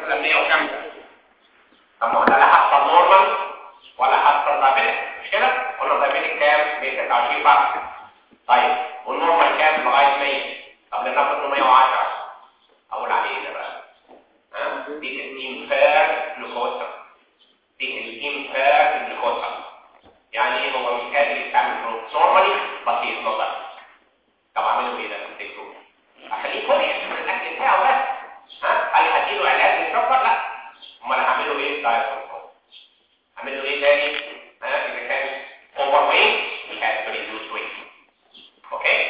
مثلا 105 طب ما هو ده لا حصل نورمال ولا حصل دايبيتك مش كده قلنا دايبيتك كام 129 بقى طيب والنورمال كام لغايه 100 طب لناخد 110 اقول عليه ده بقى ها دي الانفير جلوكوز دي الانفير جلوكوز يعني هو مش قادر يستعمل جلوكوز نورمالي بسيط نظر طب اعمله ايه ده تفتكروا اخليه كل من الاكل بتاعه بس ها هل هديله علاج للسكر لا امال هعمله ايه دايت كنترول هعمله ايه تاني ها اذا كان اوفر ويت we have to reduce weight okay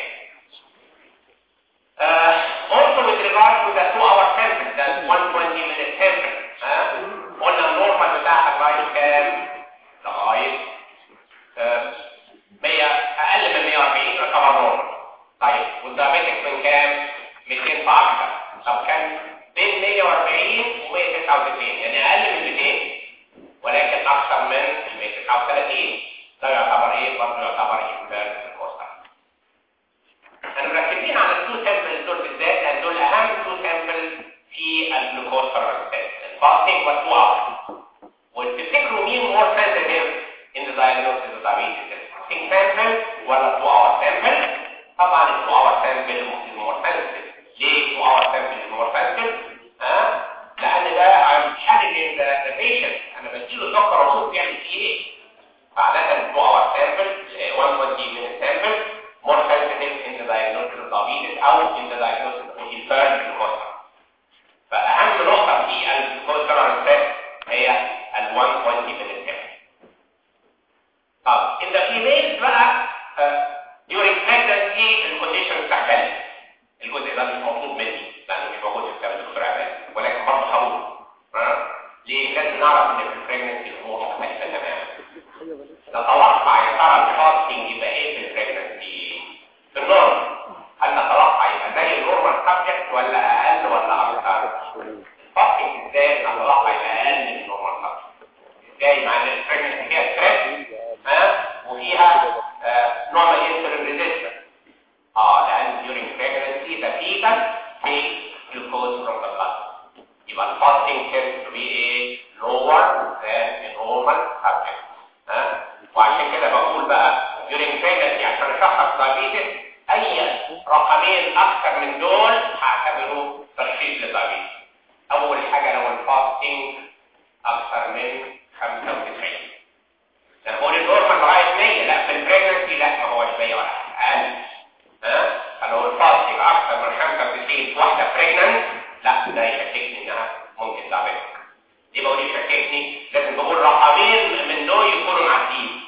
uh, also with regard to the 2 hour sample that 120 minute sample ها قلنا النورمال بتاعها لغايه كام لغايه 100 اقل من 140 يعتبر نورمال طيب والدايابيتك من كام 200 فاكتور طب كان بين 140 و 199 يعني اقل من 200 ولكن اكثر من 139 ده يعتبر ايه برضه يعتبر انفيرس كوستر احنا مركزين على التو سامبلز دول بالذات لان دول اهم تو سامبلز في الجلوكوز تيست الفاستنج والتو اور وتفتكروا مين مور سنسيتيف ان ذا diagnosis of diabetes الفاستنج سامبل ولا التو اور سامبل طبعا التو اور سامبل مور سنسيتيف ليه التو اور سامبل مور سنسيتيف ها لان ده I'm challenging the, the patient انا بديله سكر واشوف بيعمل فيه ايه فعادة التو اور سامبل 120 من السامبل more sensitive in the diagnosis of diabetes او in the diagnosis of inferred glucose فأهم نقطة في الجلوكوز tolerance test هي ال 120 من السامبل طب in the females بقى uh, during pregnancy الكونديشن بتختلف الجزء ده مش مطلوب مني لانه مش موجود في كتاب الدكتور عباد ولكن برضه هقول ها ليه لازم نعرف ان في البريجنسي الامور مختلفه تماما نتوقع يا ترى الفاستنج يبقى ايه في البريجنسي في النورمال هل نتوقع يبقى زي النورمال سبجكت ولا اقل ولا اكثر الفاستنج ازاي نتوقع يبقى اقل من النورمال سبجكت ازاي مع ان البريجنسي فيها ستريس ها وفيها آه نوع من الانسولين ريزيستنس اه لان during pregnancy the fetus takes glucose from the blood يبقى الفاستنج tends to be a lower than a normal subject ها وعشان كده بقول بقى during pregnancy عشان اشخص diabetes اي رقمين اكثر من دول هعتبره تشخيص للدايابيتس اول حاجه لو الفاستنج اكثر من 95 نقول النورمال لغايه 100 لا في البريجنسي لا ما هوش 100 ولا اقل ها فلو الفاستنج اكثر من 95 واحده بريجننت لا ده يشككني انها ممكن دايابيتك دي بقول يشككني لازم بقول رقمين من دول يكونوا معديين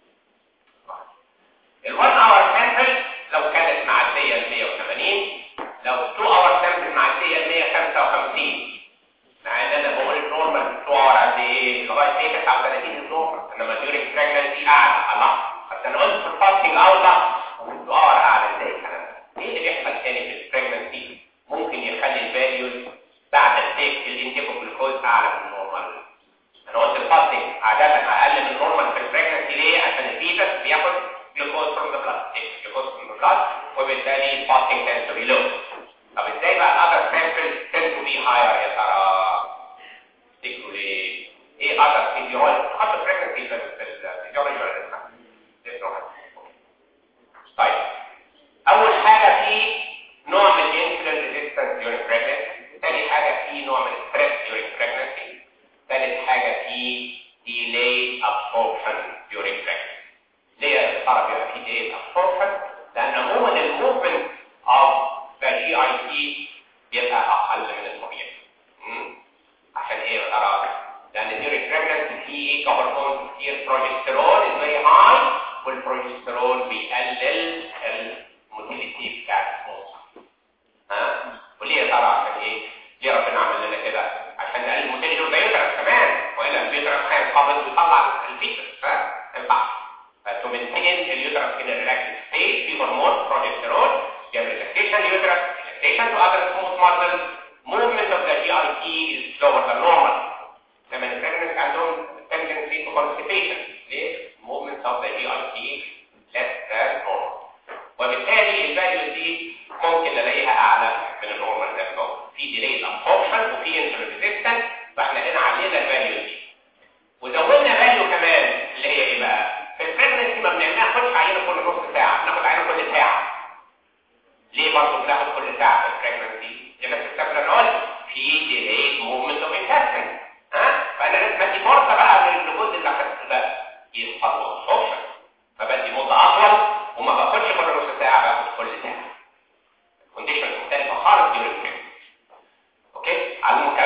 ال1 اور سامبل لو كانت معديه ل 180 لو 2 اور سامبل معديه ل 155 مع ان انا بقول النورمال 2 اور قد ايه لغايه 139 النورمال انما ديورنج بريجنسي اعلى الله بس انا قلت في الفاستنج اوضح 2 اور اعلى ازاي الكلام ده ايه اللي بيحصل تاني في البريجنسي ممكن يخلي الفاليوز بعد التيك الانتيك جلوكوز اعلى من النورمال انا قلت الفاستنج عاده اقل من النورمال في البريجنسي ليه عشان الفيتس بياخد جلوكوز فروم ذا بلاد جلوكوز فروم ذا بلاد وبالتالي الفاستنج tends to be low طب ازاي بقى الاذر سامبلز tend to be higher يا ترى تفتكروا ليه ايه اذر فيزيولوجي حتى بريجنسي في الفيزيولوجي ولا لسه طيب اول حاجه في نوع من الانسولين ريزيستنس during pregnancy ثاني حاجه في نوع من الستريس during pregnancy ثالث حاجه في delayed absorption during pregnancy ليه يا ترى بيبقى في delayed absorption لان عموما الموفمنت of the GIT بيبقى اقل من الطبيعي عشان ايه يا ترى لان during pregnancy في ايه كهرمون كتير بروجسترون is very high والبروجسترون بيقلل الموتيليتي بتاع الفوز ها وليه يا ترى عشان ايه ليه ربنا عمل لنا كده عشان نقلل الموتيليتي وده يدرس كمان والا البيترس هينقبض ويطلع الفيتس ها ينفع فتمنتين اليوترس in a relaxed state في هرمون بروجسترون يعمل relaxation اليوترس relaxation to other smooth muscles movement of the GIT is slower than normal لما البريجننت عندهم tendency to constipation ليه؟ movement of the GIT less than normal وبالتالي الفاليو دي ممكن نلاقيها اعلى من النورمال زي ما في delayed absorption وفي insulin resistance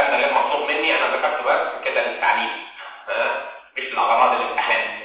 الكلام ده غير مطلوب مني انا ذكرته بس كده للتعليم ها مش لاغراض الامتحان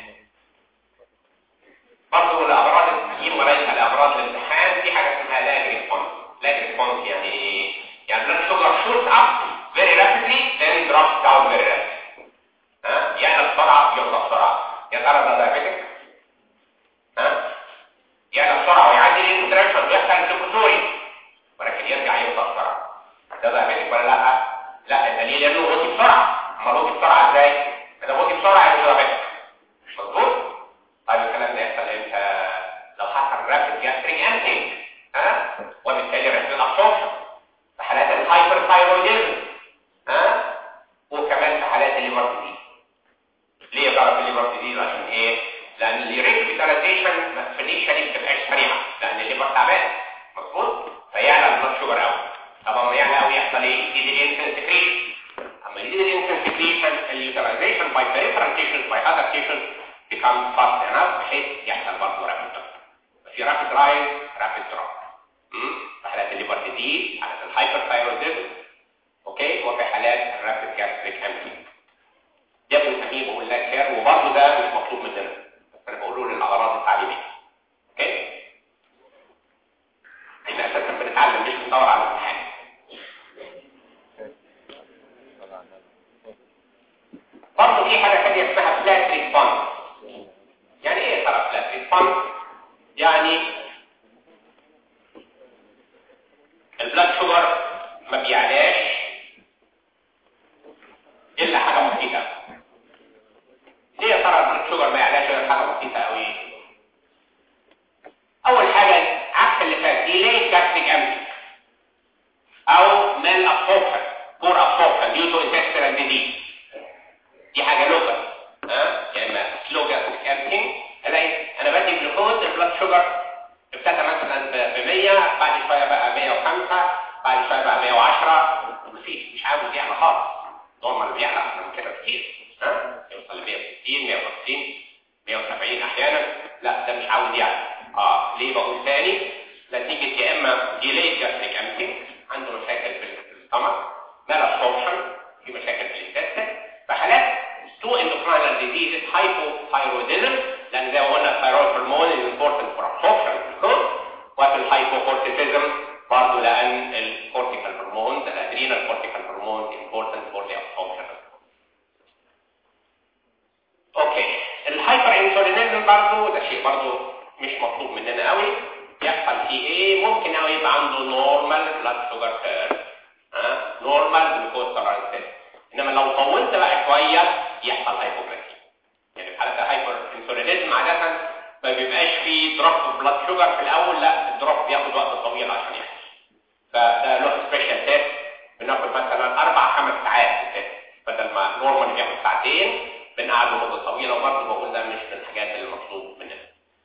برضه لاغراض التعليم وليس لاغراض الامتحان في حاجه اسمها لاج ريسبونس لاج ريسبونس يعني ايه؟ يعني blood sugar shoots up very rapidly then drops down very rapidly ها يعلى بسرعه يوطى بسرعه يا ترى ده diabetic ها يعلى بسرعه ويعدي الانتراكشن ويحصل سكوتوري ولكن يرجع يوطى بسرعه ده diabetic ولا لا؟ لا الدليل انه وطي بسرعه امال وطي بسرعه ازاي؟ ده وطي بسرعه يعني diabetic مش مظبوط؟ طيب الكلام ده يحصل امتى؟ لو حصل رابid gastric emptying ها وبالتالي رابid absorption في حالات الهايبر ثايرويدزم ها وكمان في حالات الليفر ديزيز ليه ضرب الليفر ديزيز عشان ايه؟ لان الريكفيتاليزيشن ما فينيشالي بتبقاش سريعه لان الليفر تعبان مظبوط؟ فيعلى البلاد شوجر قوي طب اما يعلى قوي يحصل ايه؟ يزيد الانسولين سكريشن اما يزيد الانسولين سكريشن اليوتيلايزيشن باي peripheral tissues by other tissues becomes fast enough بحيث يحصل برضه رابيد في رابيد رايز رابيد دروب في حالات الليفر ديزيز حالات الهايبر ثايرويدزم اوكي وفي حالات الرابيد جاستريك امبتي ده بنسميه بقول لك كير وبرضه ده مش مطلوب مننا بس انا بقوله للاغراض التعليميه اوكي احنا اساسا بنتعلم مش بندور على الامتحان برضه في حاجه ثانيه اسمها فلات ريسبونس يعني ايه ترى فلات ريسبونس يعني البلاد شوجر ما بيعلاش الا حاجه بسيطه ليه يا ترى البلاد شوجر ما يعلاش الا حاجه بسيطه قوي اول حاجه عكس اللي فات ديلي جاستريك امبي او مال ابسوربشن بور ابسوربشن ديو تو انتستينال ديزيز دي حاجه لوكال ها يا اما سلو جاستريك امبينج الاقي انا بدي جلوكوز البلاد شوجر ابتدى مثلا ب 100 بعد شويه بقى 105 بعد شويه بقى 110 مفيش مش عاوز يعلى خالص نورمال بيعلى اكتر من كده كتير ها يوصل ل 160 150 170 احيانا لا ده مش عاوز يعلى اه ليه بقول تاني نتيجه يا اما ديلي جاستريك امبينج عنده مشاكل في الستمك مال ابسوربشن في مشاكل في الانتستين في حالات تو اندوكراينال ديزيز هايبوثايرويدزم لان زي ما قلنا الثايرويد هرمون امبورتنت فور ابسوربشن في الكود وفي الهايبوكورتيزم برضه لان الكورتيكال هرمون الادرينال كورتيكال هرمون امبورتنت فور ذا ابسوربشن اوكي الهايبر انسولينيزم برضه ده شيء برضه مش مطلوب مننا قوي يحصل فيه ايه ممكن قوي يبقى عنده نورمال بلاد شوجر كيرف ها نورمال جلوكوز تولرانس انما لو طولت بقى شويه يحصل هايبوغليكيميا يعني في حاله الهايبر انسولينيزم عاده ما بيبقاش فيه دروب في بلاد شوجر في الاول لا الدروب بياخد وقت طويل عشان يحصل فده له سبيشال تيست بناخد مثلا اربع خمس ساعات في التيست بدل ما نورمال بياخد ساعتين بنقعد مده طويله وبرضه بقول ده مش من الحاجات اللي مطلوب مننا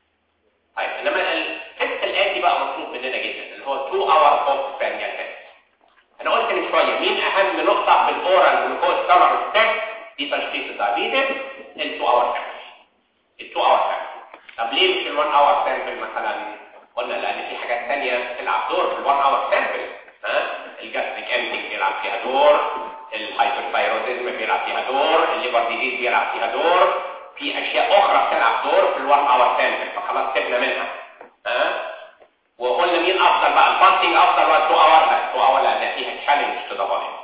طيب انما التيست الاتي بقى مطلوب مننا جدا اللي هو 2 اور بوست برانديال تيست انا قلت من شويه مين اهم نقطه في الاورال جلوكوز تولرنس تيست دي تشخيص الدايابيتس ال 2 اور سامبل ال 2 اور سامبل طب ليه مش ال 1 اور سامبل مثلا قلنا لان في حاجات ثانيه تلعب دور في ال 1 اور سامبل ها الجاستريك امبينج بيلعب فيها دور الهايبرثايرويدزم بيلعب فيها دور الليفر ديزيز بيلعب فيها دور في اشياء اخرى بتلعب دور في ال 1 اور سامبل فخلاص سيبنا منها ها وقلنا مين افضل بقى الفاستنج افضل ولا 2 اور لا 2 اور لان فيها تشالنج تو ذا بودي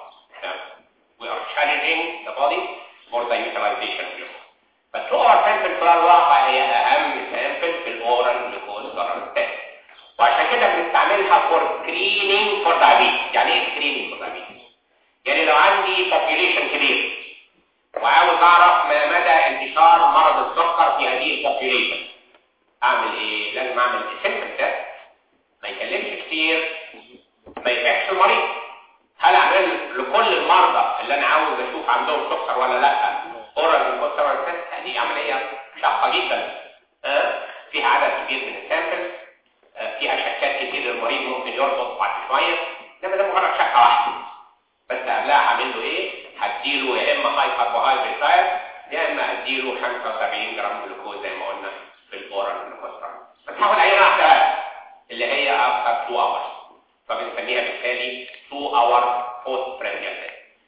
we are challenging the body for the utilization of your but 2 اور سامبل في الواقع هي اهم سامبل في الاورال جلوكوز تولرنس تيست وعشان كده بنستعملها فور سكريننج فور diabetes يعني ايه سكريننج فور diabetes يعني لو عندي population كبير وعاوز اعرف ما مدى انتشار مرض السكر في هذه البوبيوليشن اعمل ايه لازم اعمل سيمبل تيست ما يكلمش كتير ما يبعدش المريض هل اعمل لكل المرضى اللي انا عاوز اشوف عندهم سكر ولا لا اورال جلوكوز تيست هذه عمليه شاقه جدا أه؟ فيها عدد كبير من السامبلز أه؟ فيها شكات كتير للمريض ممكن يربط بعد شويه انما ده مجرد شكه واحده بس قبلها هعمل له ايه هديله يا اما هاي كربوهيدرات يا اما اديله 75 جرام جلوكوز زي ما قلنا في الاورال جلوكوز بس هاخد عينه واحده اللي هي افتر 2 اورز فبنسميها بالتالي 2 اور بوست برانديال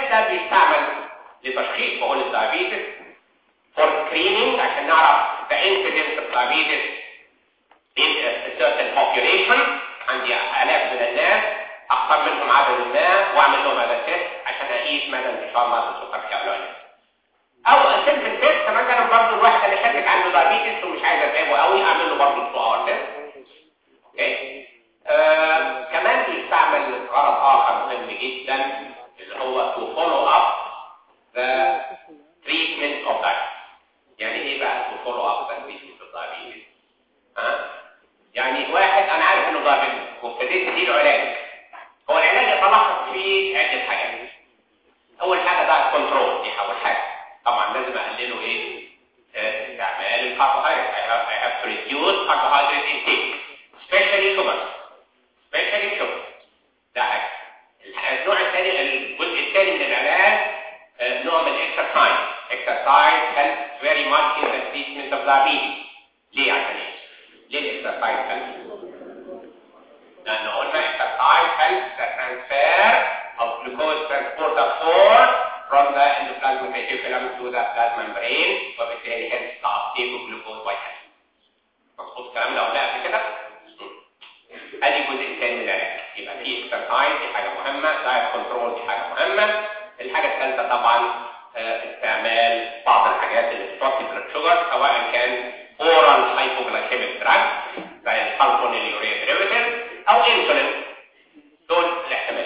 التست ده بيستعمل لتشخيص بقول الدايابيتس فور سكريننج عشان نعرف the incidence of diabetes in a certain population عندي آلاف من الناس اختار منهم عدد ما واعمل لهم هذا التست عشان اقيس مدى انتشار مرض السكر في اولادي او سيمبل تيست مثلا برضه الواحد انا شاكك عنده دايابيتس ومش عايز اتعبه قوي اعمل له برضه 2 اور تيست اوكي آه كمان بيستعمل غرض اخر مهم جدا اللي هو to follow up the treatment of diabetes يعني ايه بقى to follow up the treatment of diabetes ها يعني واحد انا عارف انه دايابيتس وابتديت اديله علاج هو العلاج يتلخص في عده حاجات اول حاجه دايت كنترول دي اول حاجه طبعا لازم اقلله ايه استعمال الكربوهيدرات I have to reduce carbohydrate intake especially sugar especially sugar ده حاجه النوع الثاني الجزء الثاني من العلاج نوع من الاكسرسايز exercise helps very much in the treatment of diabetes ليه عشان ايه ليه الاكسرسايز helps لان قلنا exercise helps the transfer of glucose transporter 4 from the endoplasmic reticulum to the plasma membrane وبالتالي hence the uptake of glucose by hand مظبوط الكلام ده قلناه قبل كده ادي الجزء الثاني من العلاج يبقى في اكسرسايز دي حاجه مهمه دايت كنترول دي حاجه مهمه الحاجه الثالثه طبعا استعمال بعض الحاجات اللي بتوطي بلاد شوجر سواء كان اورال هايبوغلايكيميك دراج زي الفالكونيليوريا ديريفيتيف او انسولين دول الاحتمال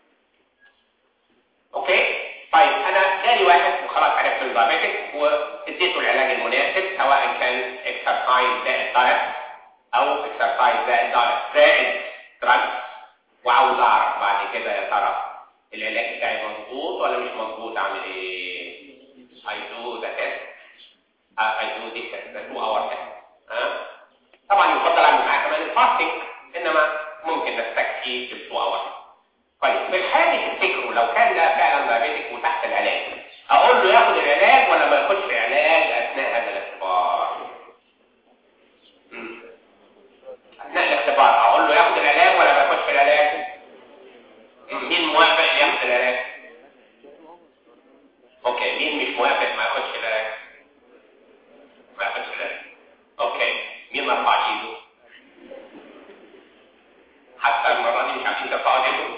اوكي طيب انا جالي واحد وخلاص عرفت الدايابيتك واديته العلاج المناسب سواء كان اكسرسايز زائد دايت او اكسرسايز زائد دايت زائد دراج وعاوز اعرف بعد كده يا ترى العلاج بتاعي مظبوط ولا مش مظبوط اعمل ايه I do the test uh, I do this test the two hour test ها طبعا يفضل اعمل معاه كمان الفاستنج انما ممكن نستكفي بالتو اور طيب في الحالة تفتكروا لو كان ده فعلا دايابيتك وتحت العلاج اقول له ياخد العلاج ولا ما ياخدش علاج اثناء هذا الاختبار اثناء الاختبار اقول له ياخد العلاج ولا ما ياخدش العلاج مين موافق ياخد العلاج اوكي مين مش موافق ما ياخدش العلاج ما ياخدش العلاج اوكي مين ما رفعش ايده حتى المره دي مش عارفين ترفعوا ايدكم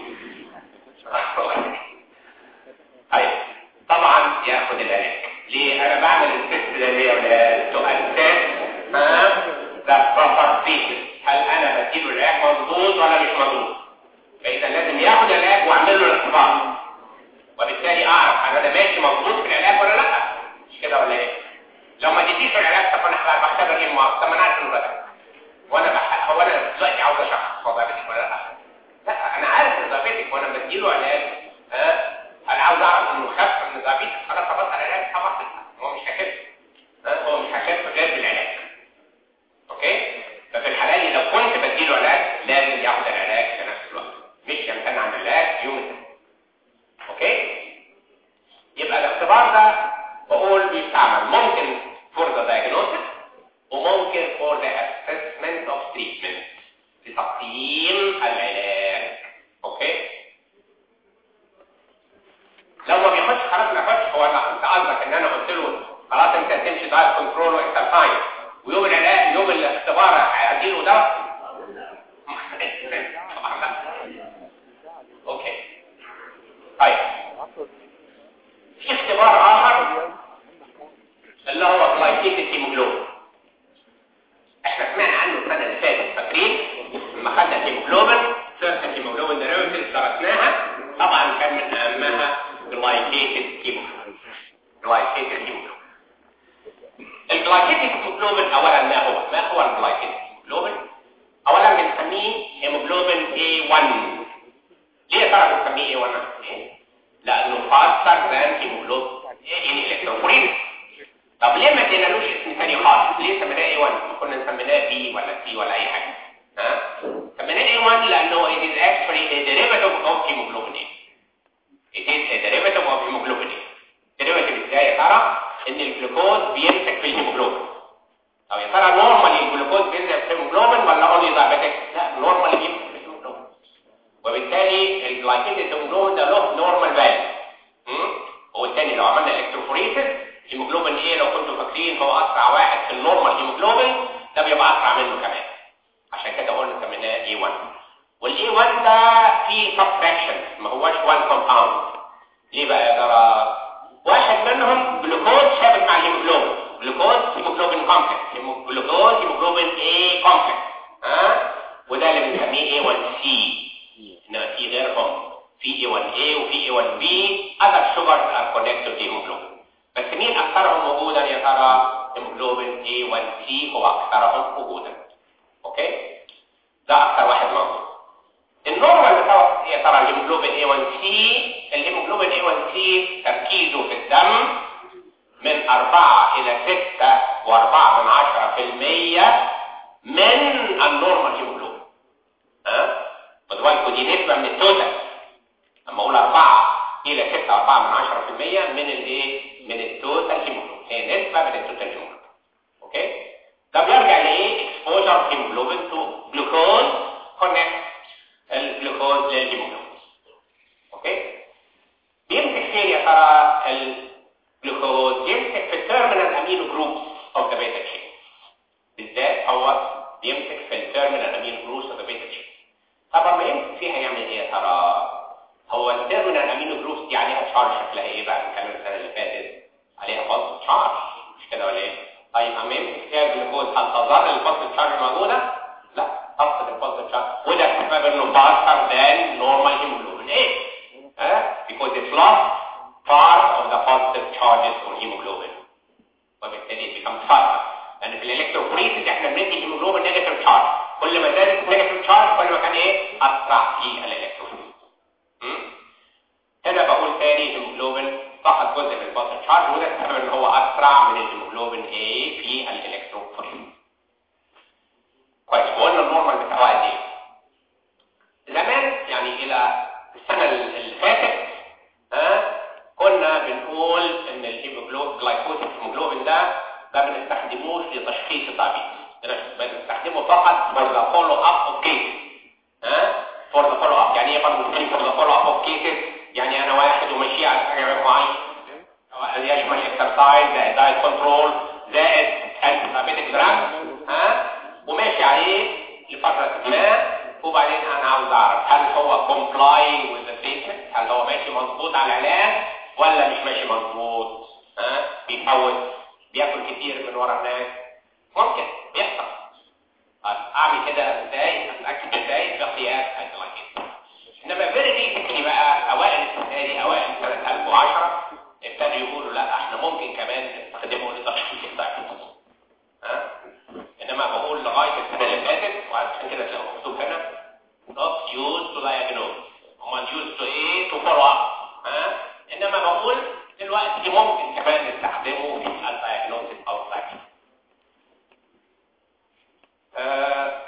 طيب طبعا ياخد العلاج ليه انا بعمل التست ده ليه ولا تؤسس ها ذا بروبر تريتمنت هل انا بديله العلاج مظبوط ولا مش مظبوط فاذا لازم ياخد العلاج واعمل له الاختبار وبالتالي اعرف انا ده ماشي مظبوط في العلاج ولا لا مش كده ولا ايه لو ما اديتيش العلاج طب انا بختبر ايه المواقف طب ما انا عارف انه ده وانا بح... هو انا دلوقتي عاوز اشخص هو دايابيتك ولا لا لا انا عارف انه دايابيتك وانا بديله علاج ها انا عاوز اعرف انه خف من الدايابيتك خلاص خلاص العلاج طبعا هو مش هيخف ها هو مش هيخف غير بالعلاج اوكي ففي الحاله دي لو كنت بديله علاج لازم ياخد العلاج في نفس الوقت مش يمتنع عن العلاج يوم اوكي يبقى الاختبار ده بقول بيستعمل ممكن for the diagnosis وممكن for the assessment of treatment لتقييم العلاج اوكي لو ما بياخدش خلاص ما ياخدش هو انا انت قصدك ان انا قلت له خلاص انت هتمشي دايت كنترول واكسرسايز ويوم العلاج يوم الاختبار هيديله ده طبعا لا اوكي طيب في اختبار اخر اللي هو glycated hemoglobin احنا سمعنا عنه السنه اللي فاتت فاكرين لما خدنا الهيموجلوبين سيرتا هيموجلوبين ديريفيتيف درسناها طبعا كان من اهمها glycated hemoglobin glycated hemoglobin الجلايكيتد هيموجلوبين اولا ما هو ما هو الجلايكيتد هيموجلوبين اولا بنسميه هيموجلوبين A1 ليه يا ترى بنسميه A1 لانه فاستر ذان هيموجلوبين ان الكتروفوريز طب ليه ما ادينالوش اسم ثاني خالص ليه سميناه A1 كنا سميناه B ولا C ولا اي حاجه ها سميناه A1 لانه it is actually a derivative of hemoglobin A it is a derivative of hemoglobin A derivative ازاي يا ترى ان الجلوكوز بيمسك في الهيموجلوبين طب يا ترى نورمالي الجلوكوز بيمسك في الهيموجلوبين ولا اونلي دايابيتك لا نورمالي بيمسك في الهيموجلوبين وبالتالي الجلايكيد هيموجلوبين ده له نورمال فاليو هيموجلوبين ايه لو كنتوا فاكرين هو اسرع واحد في النورمال هيموجلوبين ده بيبقى اسرع منه كمان عشان كده قلنا سميناه A1 والاي 1 ده فيه سبتراكشن ما هوش 1 كومباوند ليه بقى يا ترى واحد منهم جلوكوز شابك مع الهيموجلوبين جلوكوز هيموجلوبين كومبلكس جلوكوز هيموجلوبين A كومبلكس ها وده اللي بنسميه A1C انما في غيرهم في A1A وفي A1B other sugars are connected to hemoglobin بس مين اكثرهم وجودا يا ترى هيموجلوبين A1C هو اكثرهم وجودا اوكي ده اكثر واحد موجود النورمال بتاعه يا ترى الهيموجلوبين A1C الهيموجلوبين A1C تركيزه في الدم من 4 الى 6 و4 من 10 في المية من النورمال هيموجلوبين ها خد بالكوا دي نسبة من التوتال اما اقول 4 الى 6 و4 من 10 في المية من الايه من التوتال هيموجلوبين هي نسبة من التوتال هيموجلوبين اوكي ده بيرجع لايه اكسبوجر هيموجلوبين تو جلوكوز كونكت الجلوكوز للهيموجلوبين اوكي بيمسك فين يا ترى الجلوكوز يمسك في التيرمينال امينو جروبس اوف ذا بيتا تشين بالذات هو بيمسك في التيرمينال امينو جروبس اوف ذا بيتا تشين طب لما يمسك فيها يعمل ايه يا ترى هو التيرمينال امينو جروبس دي عليها تشارج شكلها ايه بقى بنتكلم السنه اللي فاتت عليها فاصل تشارج مش كده ولا ايه طيب اما يمسك فيها الجلوكوز هل تظل الفاصل تشارج موجوده لا تفقد الفاصل تشارج وده سبب انه faster than normal hemoglobin A ها because it's lost part of the positive charges for hemoglobin وبالتالي it becomes faster لان في الالكتروفوريسيس احنا بندي هيموجلوبين نيجاتيف تشارج كل ما زادت نيجاتيف تشارج كل ما كان ايه اسرع في الالكتروفوريسيس هنا بقول تاني الهيموجلوبين فقد جزء من البوزيتيف تشارج وده السبب ان هو اسرع من الهيموجلوبين A في الالكتروفوريسيس كويس وقلنا النورمال بتاعه قد ايه زمان يعني الى السنه اللي فاتت ها كنا بنقول ان الهيموجلوبين جلايكوزيك هيموجلوبين ده ما بنستخدموش لتشخيص الدايابيتس بنستخدمه فقط for the follow up of cases ها for the follow up يعني ايه برضه for the follow up of cases يعني انا واحد وماشي على حاجه معين يشمل اكسرسايز زائد دايت كنترول زائد انتي دايابيتك دراج ها وماشي عليه لفتره ما وبعدين انا عاوز اعرف هل هو complying with the treatment هل هو ماشي مظبوط على العلاج ولا مش ماشي مظبوط ها بيفوت بياكل كتير من ورا الناس ممكن بيحصل اعمل كده ازاي اتاكد ازاي بقياس الجلايكيز انما فيري ريسنتلي بقى اوائل السنه دي اوائل سنه 2010 ابتدوا يقولوا لا احنا ممكن كمان نستخدمه لتشخيص الدايابيتس ها انما بقول لغايه السنه اللي فاتت وعشان كده تلاقوا مكتوب هنا not used to diagnose امال used to ايه to follow up ها انما بقول دلوقتي ممكن كمان نستخدمه في الدايجنوستيك او الدايجنوستيك آه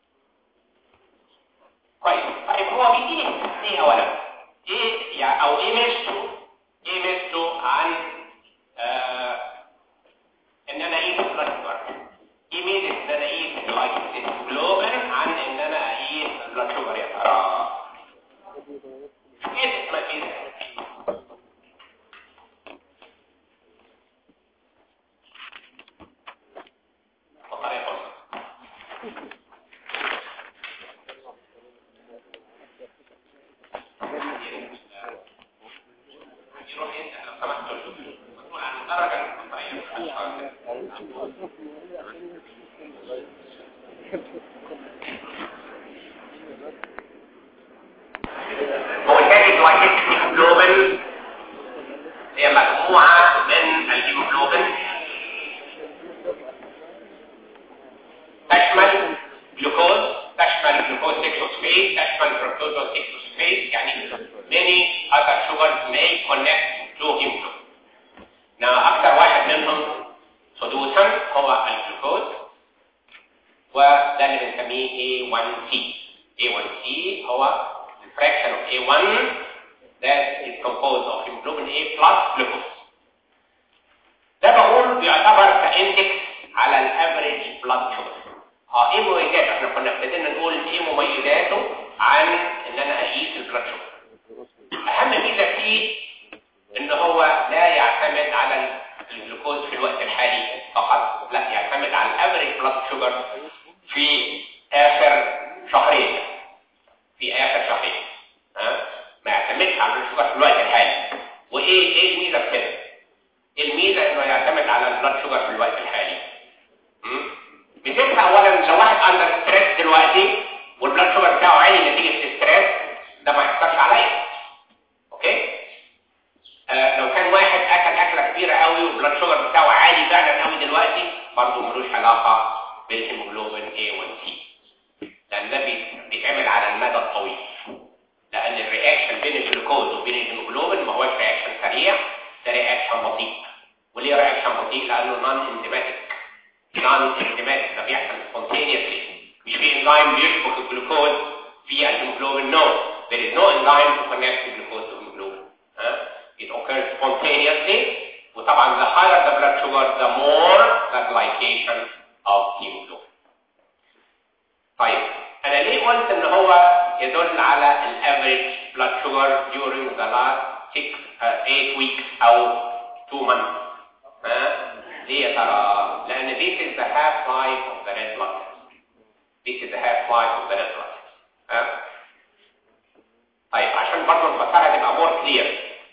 كويس طيب هو بيديني ايه اولا ايه يعني او ايه ميزته ايه ميزته عن آه ان انا اقيس بلاد شوجر ايه ميزه ان انا اقيس الجلايكوزيد جلوبين عن ان انا اقيس البلاد شوجر يا ترى ايه اسمها ميزه اتفضل يا فندم يروح يسأل لو سمحتوا مسؤول عن الدرجة القطعية هو الثاني جلايكيك هيموجلوبين هي مجموعة من الهيموجلوبين تشمل جلوكوز تشمل جلوكوز 6 فوسفيت تشمل فركتوز 6 فوسفيت يعني many other sugars may connect to hemoglobin انما اكثر واحد منهم حدوثا هو الجلوكوز وده اللي بنسميه A1C A1C هو the fraction of A1 that is composed of hemoglobin A plus glucose ده بقول بيعتبر كاندكس على الافريج بلاد شوجر اه ايه مميزاته احنا كنا ابتدينا نقول ايه مميزاته عن ان انا اقيس البلاد شوجر اهم ميزه فيه ان هو لا يعتمد على الجلوكوز شوجر في اخر شهرين في اخر شهرين ها ما يعتمدش على البلاد شوجر في الوقت الحالي وايه ايه الميزه في كده الميزه انه يعتمد على البلاد شوجر في الوقت الحالي بتبقى اولا لو واحد اندر ستريس دلوقتي والبلاد شوجر بتاعه عالي نتيجه الستريس ده ما يحصلش عليا اوكي آه لو كان واحد اكل اكله كبيره قوي والبلاد شوجر بتاعه عالي فعلا قوي دلوقتي برضه ملوش علاقه بالهيموجلوبين A1C لان ده بيتعمل على المدى الطويل لان الرياكشن بين الجلوكوز وبين الهيموجلوبين ما هوش رياكشن سريع ده رياكشن بطيء وليه رياكشن بطيء لانه نون انزيماتيك نون انزيماتيك ده بيحصل سبونتينيوسلي مش في انزيم بيشبك الجلوكوز في الهيموجلوبين نو there is no enzyme to connect the glucose to hemoglobin huh? it occurs spontaneously وطبعا the higher the blood sugar the more the glycation of hemoglobin طيب انا ليه قلت ان هو يدل على الافريج blood sugar during the last 6 uh, 8 weeks او 2 months ها ليه يا ترى لان this is the half life of the red blood cells this is the half life of the red blood cells ها طيب عشان برضه نفكرها تبقى more clear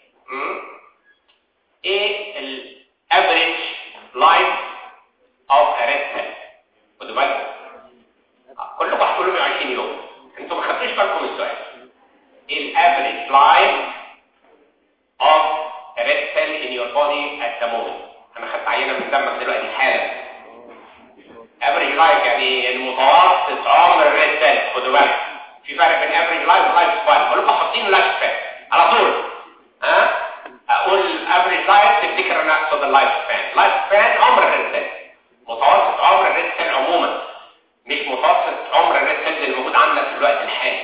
ايه الافريج لايف اوف a red cell خدوا بالكم كلكم هتقولوا 120 يوم انتوا ما خدتوش بالكم من السؤال ايه الافريج لايف اوف a red cell in your body at the moment انا خدت عينه من دمك دلوقتي حالا افريج لايف يعني المتوسط عمر الريد سيل خدوا بالكم في فرق بين افريج لايف ولايف سبان كلكم حاطين لايف سبان على طول ها اقول افريج لايف تفتكر انا اقصد اللايف سبان لايف سبان عمر الريد سيل متوسط عمر الريد سيل عموما مش متوسط عمر الريد سيل اللي موجود عندك في الوقت الحالي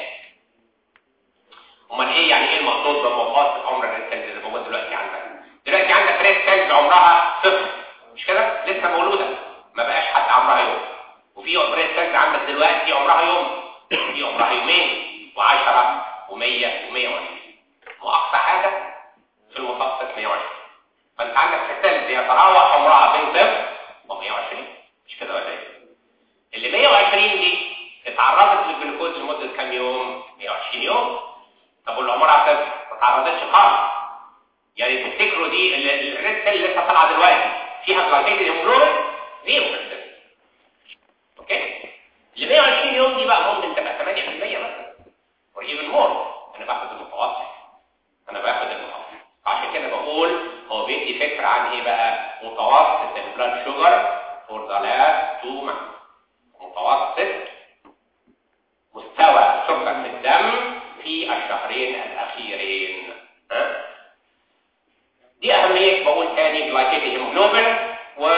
امال ايه يعني ايه المقصود بمتوسط عمر الريد سيل اللي موجود دلوقتي عندك دلوقتي عندك ريد سيلز عمرها صفر مش كده لسه مولوده ما بقاش حتى عمرها يوم وفي ريد سيلز عندك دلوقتي عمرها يوم في عمرها يومين و10 و100 و120 واقصى حاجه في المتوسط 120 فانت عندك سيلز يتراوح عمرها بين صفر و120 مش كده ولا ايه اللي 120 دي اتعرضت للجلوكوز لمده كام يوم 120 يوم طب واللي عمرها صفر ما اتعرضتش خالص يعني تفتكروا دي الريد سيل اللي لسه طالعه دلوقتي فيها جلايكيد هيموجلوبين زيرو اوكي اللي 120 يوم دي بقى ممكن تبقى 8% مثلا or even more انا باخد المتوسط انا باخد المتوسط عشان كده بقول هو بيدي فكره عن ايه بقى متوسط البلاد شوجر for the last two months متوسط مستوى سكر في الدم في الشهرين الاخيرين ها دي اهميه بقول تاني جلايكيد هيموجلوبين و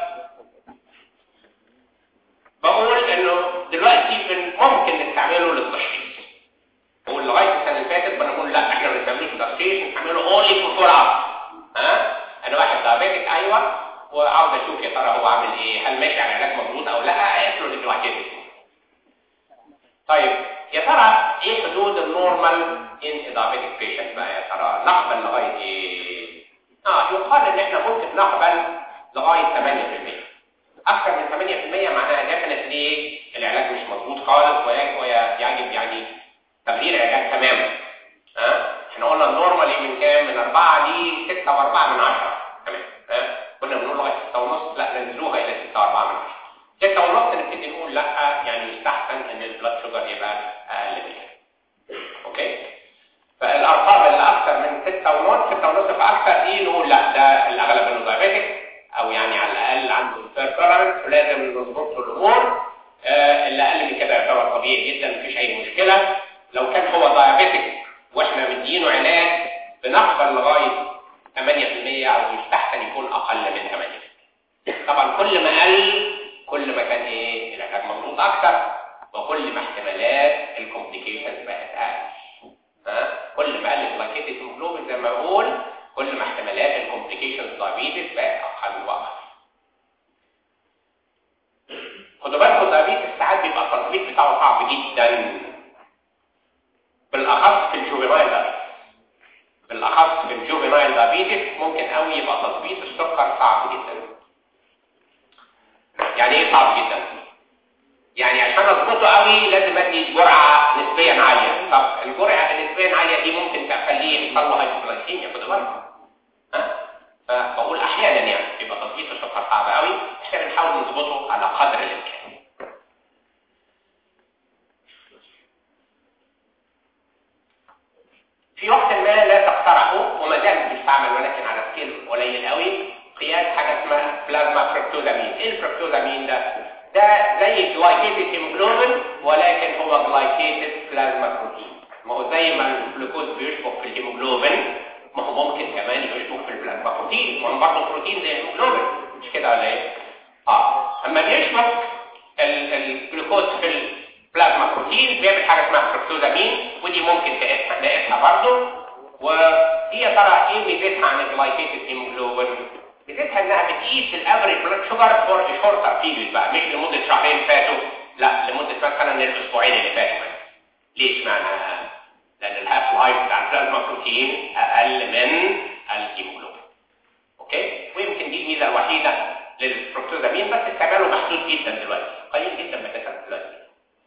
بقول انه دلوقتي من ممكن نستعمله للتشخيص بقول لغايه السنه اللي فاتت بنقول لا احنا ما بنستعملوش للتشخيص نستعمله اونلي فور فور ها انا واحد دايابيتك ايوه وعاوز اشوف يا ترى هو عامل ايه هل ماشي على علاج مظبوط او لا اقيس له الجلايكيد طيب يا ترى ايه حدود النورمال ان دايابيتك بيشنت بقى يا ترى نقبل لغايه ايه اه يقال ان احنا ممكن نقبل لغايه 8% اكثر من 8% معناها ديفنتلي العلاج مش مظبوط خالص ويجب يعني تغيير العلاج تماما ها احنا قلنا النورمالي من كام من 4 ل 6 و4 من 10 تمام ها كنا بنقول لغايه 6 ونص لا ننزلوها الى 6 و4 من 10 6 ونص نبتدي نقول لا يعني يستحسن ان البلاد شوجر يبقى اقل من كده اوكي فالارقام اللي اكثر من 6 ونص 6 ونص فاكثر دي نقول لا ده الاغلب انه دايابيتك او يعني على الاقل عنده انتركرنت ولازم نظبط له الامور آه اللي اقل من كده يعتبر طبيعي جدا مفيش اي مشكله لو كان هو دايابيتك واحنا مدينه علاج بنقبل لغايه 8% او يستحسن يكون اقل من 8% طبعا كل ما قل كل ما كان ايه العلاج مظبوط اكتر وكل ما احتمالات الكومبليكيشنز بقت اقل ها كل ما قل الجلايكيتد هيموجلوبين زي ما بقول كل ما احتمالات الكومبليكيشنز دايابيتس بقت اقل واقل خدوا بالكم الدايابيتس ساعات بيبقى التظبيط بتاعه صعب جدا بالاخص في الجوفينايل دايابيتس بالاخص في الجوفينايل دايابيتس ممكن قوي يبقى تظبيط السكر صعب جدا يعني ايه صعب جدا يعني عشان اظبطه قوي لازم ادي جرعه نسبيا عاليه طب الجرعه النسبيا عاليه دي ممكن تخليه يحصل له هايبوغلايكيميا خدوا بالكم ها فبقول احيانا يعني بيبقى تظبيط السكر صعب قوي احنا بنحاول نظبطه على قدر الامكان في وقت ما لا تقترحه وما زال بيستعمل ولكن على سكيل قليل قوي قياس حاجه اسمها بلازما فركتوزامين ايه الفركتوزامين ده ده زي جلايكيتد هيموجلوبين ولكن هو جلايكيتد بلازما بروتين ما هو زي ما الجلوكوز بيشبك في الهيموجلوبين ما هو ممكن كمان يشبك في البلازما بروتين ما هو برضه بروتين زي الهيموجلوبين مش كده ولا ايه؟ اه اما بيشبك الجلوكوز في البلازما بروتين بيعمل حاجه اسمها فركتوزامين ودي ممكن تقيسها نقيسها برضه وهي ترى ايه ميزتها عن الجلايكيتد هيموجلوبين ميزتها انها بتقيس الافريج بلاد شوجر فور شورتر بيريود بقى مش لمده شهرين فاتوا لا لمده مثلا الاسبوعين اللي فاتوا ليش معنى لان الهاف لايف بتاع البلازما بروتين اقل من الهيموجلوبين اوكي ويمكن دي الميزه الوحيده للفركتوزامين بس استعماله محدود جدا دلوقتي قليل جدا بتكلم دلوقتي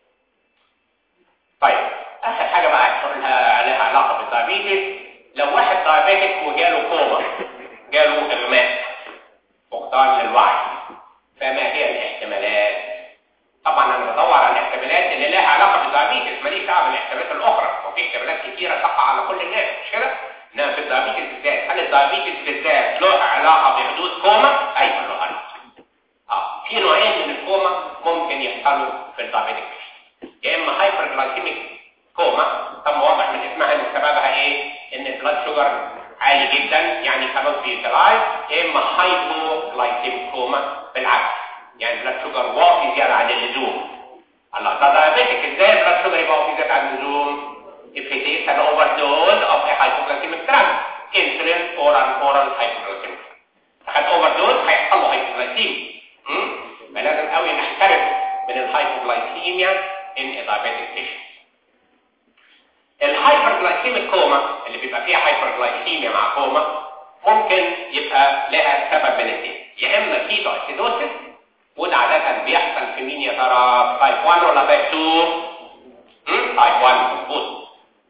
طيب اخر حاجه بقى هقولها عليها علاقه بالدايابيتس لو واحد دايابيتك وجاله كوما جاله اغماء فقدان للوعي فما هي الاحتمالات طبعا انا بدور على الاحتمالات اللي لها علاقه بالدايابيتس ماليش دعوه بالاحتمالات الاخرى وفي احتمالات كثيره تقع على كل الناس مش كده انما في الدايابيتس بالذات هل الدايابيتس بالذات له علاقه بحدوث كوما ايوه له علاقه اه في نوعين من الكوما ممكن يحصلوا في الدايابيتس يا اما هايبر جلايكيميك كوما طب واضح من اسمها ان سببها ايه ان البلاد شوجر عالي جدا يعني كمان في يوتيلايز يا اما هايبو جلايكيميك كوما بالعكس يعني البلاد شوجر واطي زياده عن اللزوم الله ده دايابيتك ازاي البلاد شوجر يبقى واطي زياده عن اللزوم if it is an overdose of a hypoglycemic drug insulin or an oral hypoglycemic فخد overdose هيحصل له hypoglycemia فلازم قوي نحترف من الهايبوغلايكيميا in a diabetic patient الهايبرجلايكيميك كوما اللي بيبقى فيها هايبرجلايكيميا مع كوما ممكن يبقى لها سبب من الاثنين يا اما كيتو اسيدوسيس وده عاده بيحصل في مين يا ترى تايب 1 ولا تايب 2 تايب 1 مظبوط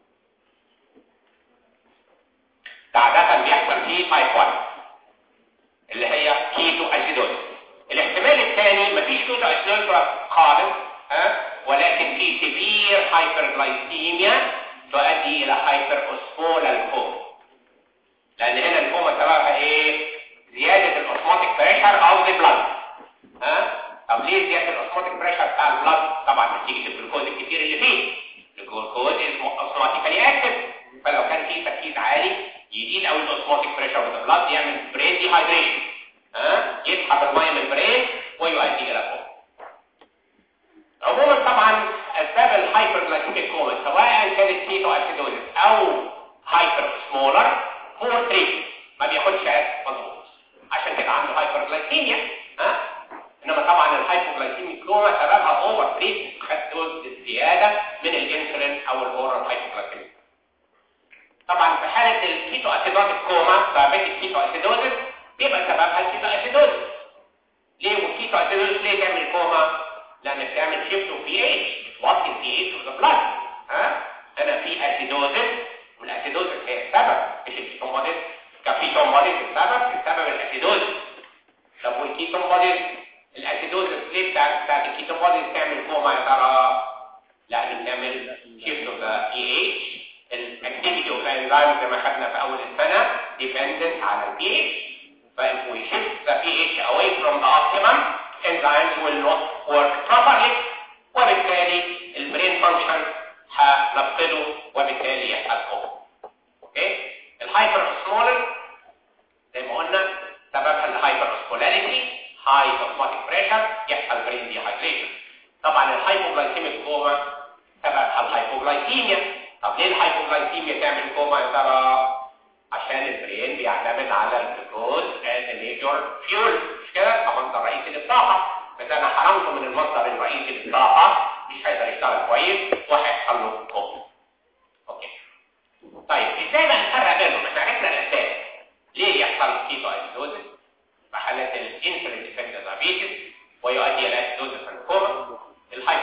ده عاده بيحصل في تايب 1 اللي هي كيتو اسيدوسيس الاحتمال الثاني مفيش كيتو اسيدوسيس خالص ها ولكن في سيفير هايبرجلايكيميا تؤدي الى هايبر اوسمولال كوما لان هنا الكوما سببها ايه زياده الاوسموتيك بريشر او ذا بلاد ها طب ليه زياده الاوسموتيك بريشر بتاع البلاد طبعا نتيجه الجلوكوز الكتير اللي فيه الجلوكوز اوسموتيكالي اكتف فلو كان فيه تركيز عالي يزيد قوي الاوسموتيك بريشر اوف ذا بلاد يعمل برين ديهايدريشن ها يسحب الميه من البرين ويؤدي الى كوما عموما طبعا اسباب الهايبرجلايكيميك كوما سواء كانت كيتو اسيدوزيس او هايبر سمولر هو تريت ما بياخدش علاج مظبوط عشان كده عنده هايبرجلايكيميا ها انما طبعا الهايبوجلايكيميك كوما سببها اوفر تريت خد دوز زياده من الانسولين او الاورال هايبوجلايكيميك طبعا في حاله الكيتو اسيدوزيس كوما ثابت الكيتو اسيدوزيس بيبقى سببها الكيتو اسيدوزيس ليه والكيتو اسيدوزيس ليه تعمل كوما لان بتعمل شيفت اوف بي اتش بتوطي البي اتش اوف ذا بلاد ها هنا في اسيدوزيس والاسيدوزيس هي السبب مش الكيتوموديس كفيتوموديس السبب السبب الاسيدوزيس طب والكيتوموديس الاسيدوزيس ليه بتاعت بتاعت الكيتوموديس تعمل كوما يا ترى لا بتعمل شيفت اوف ذا بي اتش الاكتيفيتي اوف الانزيم زي ما خدنا في اول السنه ديبندنت على البي اتش فاف we shift the pH away from the optimum enzymes will not work properly وبالتالي البرين فانكشن هنفقده وبالتالي يحصل كوما اوكي الهايبر اسمولر زي ما قلنا سببها الهايبر اسمولاريتي هاي اوسموتيك بريشر يحصل برين ديهايدريشن طبعا الهايبوغلايكيميك كوما سببها الهايبوغلايكيميا طب ليه الهايبوغلايكيميا تعمل كوما يا ترى عشان البرين بيعتمد على الجلوكوز as a major fuel مش كده كمصدر رئيسي للطاقه فاذا انا حرمته من المصدر الرئيسي للطاقه مش هيقدر يشتغل كويس وهيحصل له كوما اوكي طيب ازاي بقى نفرق بينهم احنا عرفنا الاساس ليه يحصل كيتو اسيدوزيس في حالات الانسولين ديبندنت دايابيتس ويؤدي الى اسيدوزيس الكوما الهايبر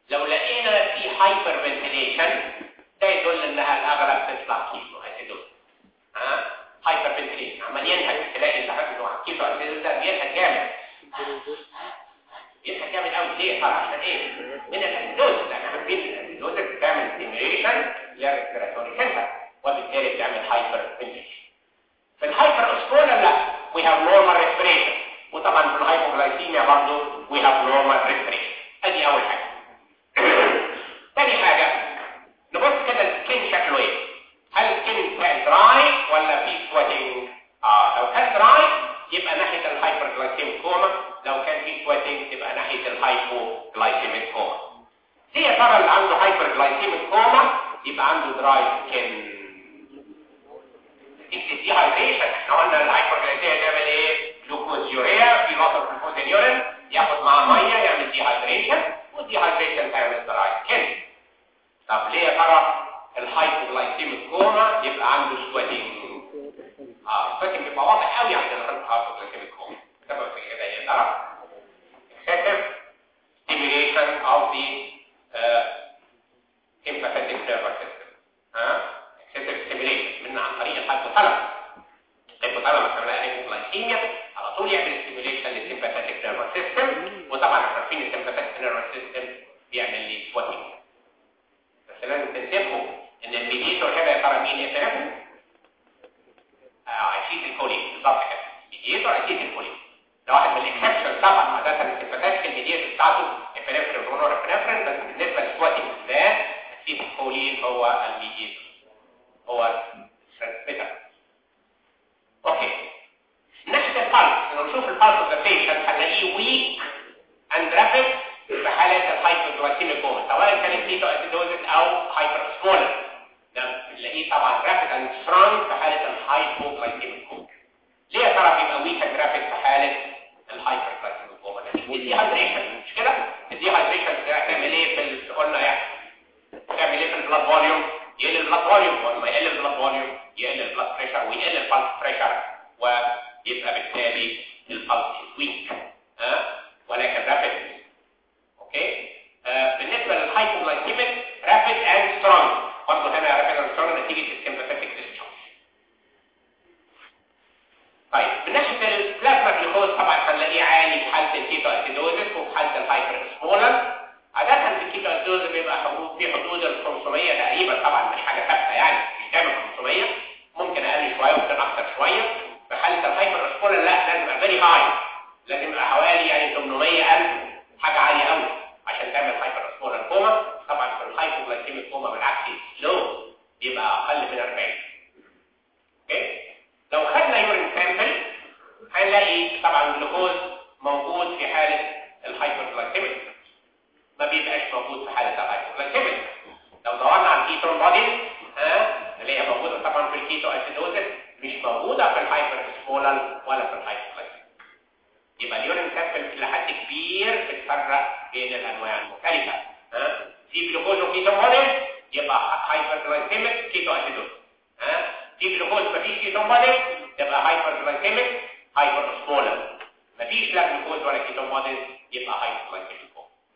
لو لقينا في هايبر فنتيليشن ده يدل انها الاغلب تطلع كيلو اسيدوز ها هايبر فنتيليشن عمال ينهج تلاقي اللي عنده كيلو اسيدوز ده بينهج جامد ينهج جامد قوي ليه طبعا عشان ايه من الاسيدوز لان عارفين الاسيدوز بتعمل ستيميوليشن للريسبيراتوري سنتر وبالتالي بتعمل هايبر فنتيليشن في الهايبر اسكولا لا we have normal respiration وطبعا في الهايبوغلايسيميا برضه we have normal respiration ادي اول حاجه تاني حاجه نبص كده السكين شكله ايه هل السكين كان دراي ولا في سويتنج اه لو كان دراي يبقى ناحيه الهايبرجلايسيميك كوما لو كان في سويتنج تبقى ناحيه الهايبوغلايسيميك كوما دي يا ترى اللي عنده هايبرجلايسيميك كوما يبقى عنده دراي سكين الديهايدريشن احنا قلنا الهايبرجلايسيميا تعمل ايه جلوكوز يوريا في نقطه جلوكوز اليورين ياخد معاه ميه يعمل ديهايدريشن والديهايدريشن تعمل دراي سكين طب ليه يا ترى الهايبوغلايسيميك كوما يبقى عنده سويتنج اه سويتنج بيبقى واضح قوي عند الهايبوغلايسيميك كوما سبب في كده يا ترى excessive stimulation of the uh, sympathetic nervous system ها excessive stimulation من عن طريق الهايبوثالاموس الهايبوثالاموس عملها هايبوغلايسيميا على طول يعمل stimulation للسيمباثيك نيرفس سيستم وطبعا احنا عارفين السيمباثيك نيرفس سيستم بيعمل لي سواتنج بس لازم تنتبهوا ان الميديتور هنا يا ترى مين يا ترى؟ عشيت الكولين بالظبط كده الميديتور عشيت الكولين ده واحد من الاكسبشن طبعا عاده السيمباثيك الميديتور بتاعته ابنفرين ونورابنفرين بس بالنسبه للسواتنج ده عشيت الكولين هو الميديتور هو الترانسميتر اوكي ناحيه البلس لو نشوف البلس اوف ذا بيشنت هنلاقيه ويك اند رابيد في حالات الهايبوغلايسيميك كوما سواء كانت كيتو اسيدوزيس او هايبر سمول ده بنلاقيه طبعا رابيد اند سترونج في حاله الهايبوغلايسيميك كوما ليه يا ترى بيبقى ويك اند رابيد في حاله الهايبرغلايسيميك كوما الديهايدريشن مش كده الديهايدريشن بتعمل ايه في ال- قلنا يعني بتعمل ايه في البلاد فوليوم يقل البلاد فوليوم ولما يقل البلاد فوليوم يقل البلاد بريشر ويقل البلس بريشر ويبقى بالتالي البلس ويك ها ولكن رابيد اوكي آه بالنسبه للهايبوغلايسيميك رابيد اند سترونج برضه هنا رابيد اند سترونج نتيجه السيمباثيك ديسشارج طيب من ناحيه البلازما جلوكوز طبعا هنلاقيه عالي في حاله الكيتو اسيدوزيس وفي حاله الهايبر سمولر عاده الكيتو اسيدوزيس بيبقى حدود في حدود ال 500 تقريبا طبعا مش حاجه ثابته يعني مش دايما 500 ممكن اقل شويه ممكن اكثر شويه في حاله الهايبر سمولر لا لازم يبقى فيري هاي لازم يبقى حوالي يعني 800000 حاجه عاليه قوي عشان تعمل هايبر سمولر كوما طبعا في الهايبوغلايكيميك كوما بالعكس لو يبقى اقل من 40 اوكي لو خدنا يورين سامبل هنلاقي طبعا الجلوكوز موجود في حاله الهايبوغلايكيميك ما بيبقاش موجود في حاله الهايبوغلايكيميك لو دورنا على الكيتون بودي ها اللي هي موجوده طبعا في الكيتو اسيدوزيس مش موجوده في الهايبر سمولر ولا في الهايبوغلايكيميك يبقى اليورين سامبل لحد كبير بتفرق بين الانواع المختلفه ها في جلوكوز وكيتون بودي يبقى هايبرجلايسيميك كيتو اسيدوز ها في جلوكوز مفيش كيتون بودي يبقى هايبرجلايسيميك هايبر سمولر مفيش لا جلوكوز ولا كيتون بودي يبقى هايبرجلايسيميك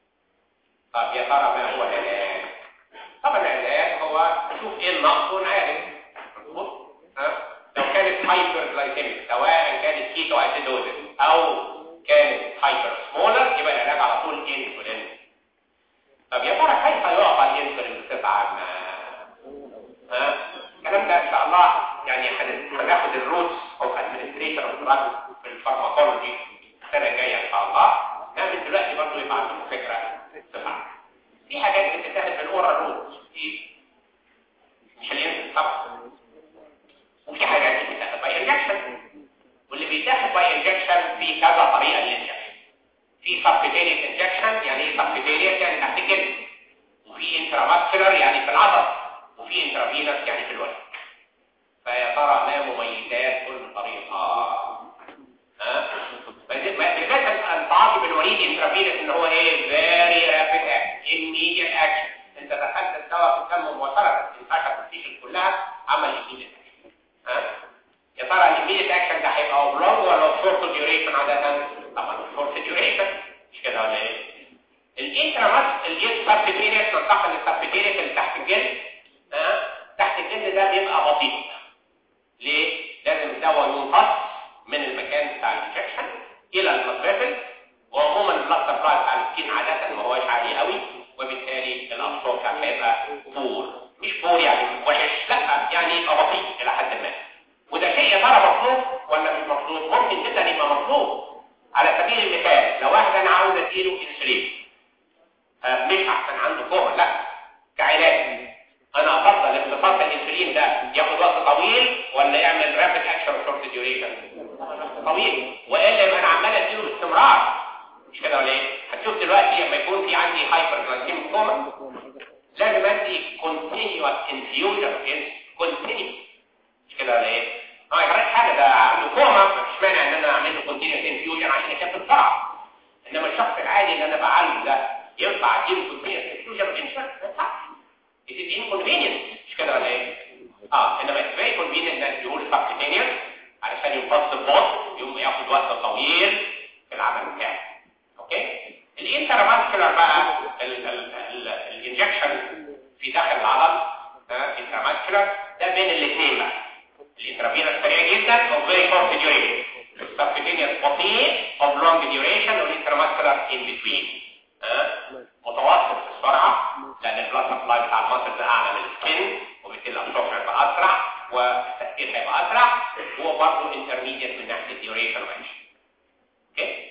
طب يا ترى ما هو العلاج طبعا العلاج هو نشوف ايه النقص ونعالج مظبوط ها لو كانت هايبرجلايسيميك سواء كانت كيتو اسيدوزيس او كانت هايبر سمولر يبقى العلاج على طول انسولين طب يا ترى كيف يعطى الانسولين بصفه عامه ها الكلام ده ان شاء الله يعني هن- هناخد الروتس اوف ادمنستريشن اوف دراجز في الفارماكولوجي السنه الجايه ان شاء الله نعمل دلوقتي برضه يبقى عندكم فكره بصفه عامه في حاجات بتتاخد بالاورال روت في مش الانسولين طبعا وفي حاجات بتتاخد باي انجكشن واللي بيتاخد باي انجكشن في كذا طريقه للانجكشن في سبكتيريس انجكشن يعني ايه سبكتيريس يعني تحت الجلد وفي انترافاسكولار يعني في العضل وفي انترافينس يعني في الوجه فيا ترى ما مميزات كل طريقه ها بالذات التعاطي بالوريد انترافينس ان هو ايه فيري رابيد اكشن immediate اكشن انت دخلت الدواء في الدم مباشره انتشر الفيشن كلها عمل immediate اكشن ها يا ترى الايميديت اكشن ده هيبقى اوف لونج ولا اوف شورت ديوريشن عاده طبعا اوف شورت ديوريشن مش كده ولا ايه الانترامات السبتيريس ننتقل للسبتيريس اللي تحت الجلد ها تحت الجلد ده بيبقى بطيء ليه؟ لازم الدواء ينقص من المكان بتاع الانجكشن الى المصرفل وعموما البلاد سبلاي بتاع السكين عاده ما هوش عالي قوي وبالتالي الابسوربشن هيبقى بور مش بور يعني وحش لا يعني يبقى بطيء الى حد ما وده شيء يا ترى مطلوب ولا مش مطلوب ممكن جدا يبقى مطلوب على سبيل المثال لو واحد انا عاوز اديله انسولين آه مش احسن عنده كوره لا كعلاج انا افضل امتصاص الانسولين ده ياخد وقت طويل ولا يعمل رابid اكشن شورت ديوريشن طويل والا يبقى انا عمال اديله باستمرار مش كده ولا ايه هتشوف دلوقتي لما يكون في عندي هايبر جلايسيميك كوما لازم ادي كونتينيوس انفيوجن كونتينيوس مش كده ولا ايه ما يجراش حاجه ده عنده كوما مفيش مانع ان انا اعمل له كونتينيوس انفيوجن عشان يخف بسرعه انما الشخص العادي اللي انا بعالجه ده ينفع اديله كونتينيوس انفيوجن بانشاء ما ينفعش it is inconvenient مش كده ولا ايه اه انما it's very convenient ان تقول subcutaneous علشان يمتص البطء يقوم ياخد وقت طويل في العمل بتاعه اوكي الانتراماسكولار بقى الانجكشن في داخل العضل انتراماسكولار ده بين الاثنين بقى الانترافينوس سريع جدا او very short duration السبكتينيوس بطيء او long duration والانتراماسكولار in between ها متوسط في السرعه لان البلاد سبلاي بتاع المصل ده اعلى من السكن وبالتالي الابسوربشن هيبقى اسرع والتاثير هيبقى اسرع هو برضه انترميديت من ناحيه الديوريشن ماشي اوكي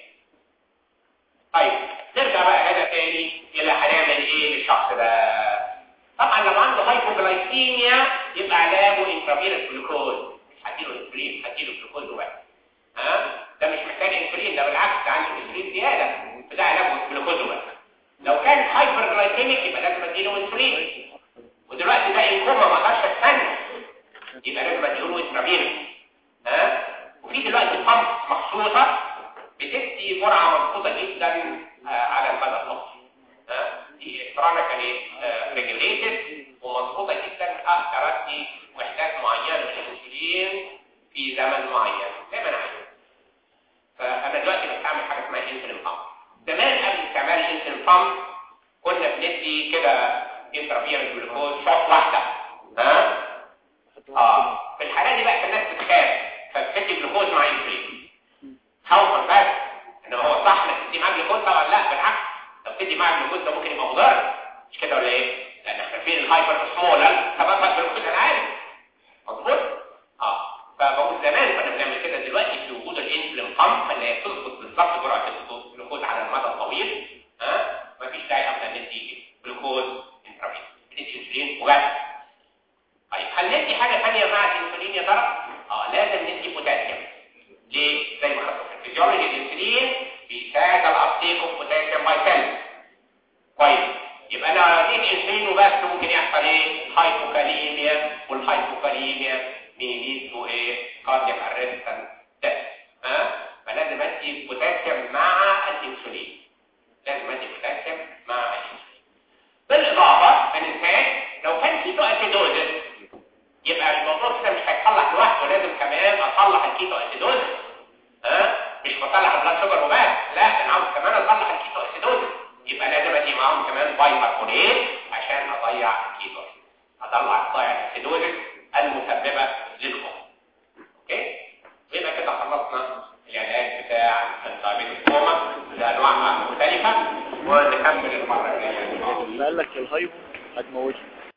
طيب نرجع بقى هنا تاني الى هنعمل ايه للشخص ده طبعا لو عنده هايبوجلايسيميا يبقى علاجه انترافيروس جلوكوز مش هديله انسولين هديله جلوكوز وبس ها ده مش محتاج انسولين ده بالعكس ده عنده انسولين زياده فده علاجه جلوكوز وبس لو كان هايبر جلايسيميك يبقى لازم اديله انسولين ودلوقتي ده انكوما ما اقدرش استنى يبقى لازم اديله انترافيروس ها وفي دلوقتي بامب مخصوصه بتدي جرعه مظبوطه جدا آه على المدى الطويل ها دي الكترونيكالي ريجوليتد ومظبوطه جدا اقدر ادي وحدات معينه من الانسولين في زمن معين زي ما انا عايز فانا دلوقتي بستعمل حاجه اسمها انسولين بامب زمان قبل استعمال الانسولين بامب كنا بندي كده انترافيروس جلوكوز شوط واحده ها اه في الحاله دي بقى الناس بتخاف فبتدي جلوكوز مع انسولين خوفا بس ان هو صح انك تدي معاه جلوكوز طبعا لا بالعكس لو تدي معاه جلوكوز ده ممكن يبقى مضر مش كده ولا ايه؟ لان احنا فين الهايبر سمولر سببها الجلوكوز العالي مظبوط؟ اه فبقول زمان كنا بنعمل كده دلوقتي في وجود الانسولين بامب اللي هي بتظبط بالظبط جرعه الجلوكوز على المدى الطويل ها آه؟ مفيش داعي ابدا ندي جلوكوز انترافيس ندي انسولين وبس طيب هل ندي حاجه ثانيه مع الانسولين يا ترى؟ اه لازم ندي بوتاسيوم ليه؟ زي ما خدنا في الفيزيولوجي الانسولين بيساعد الابتيك اوف بوتاسيوم باي سيلز كويس يبقى انا اديك انسولين وبس ممكن يحصل ايه؟ هايبوكاليميا والهايبوكاليميا بيليد تو ايه؟ كاردياك ارست ديث ها؟ فلازم ادي بوتاسيوم مع الانسولين لازم ادي بوتاسيوم مع الانسولين بالاضافه ما ننساش لو كان كيتو اسيدوزس يبقى الموضوع كده مش هيتصلح لوحده لازم كمان اصلح الكيتو اسيدوزس ها مش بصلح البلاد شوجر وبس لا انا عاوز كمان اصلح الكيتو اسيدوزس يبقى لازم ادي معاهم كمان بايكربونات عشان اضيع الكيتو اطلع اضيع الاسيدوزس المسببه للخوف اوكي ويبقى كده خلصنا العلاج بتاع الدايابيتس كوما بانواعها مختلفه ونكمل المره الجايه اللي قال لك الهايبو هتموته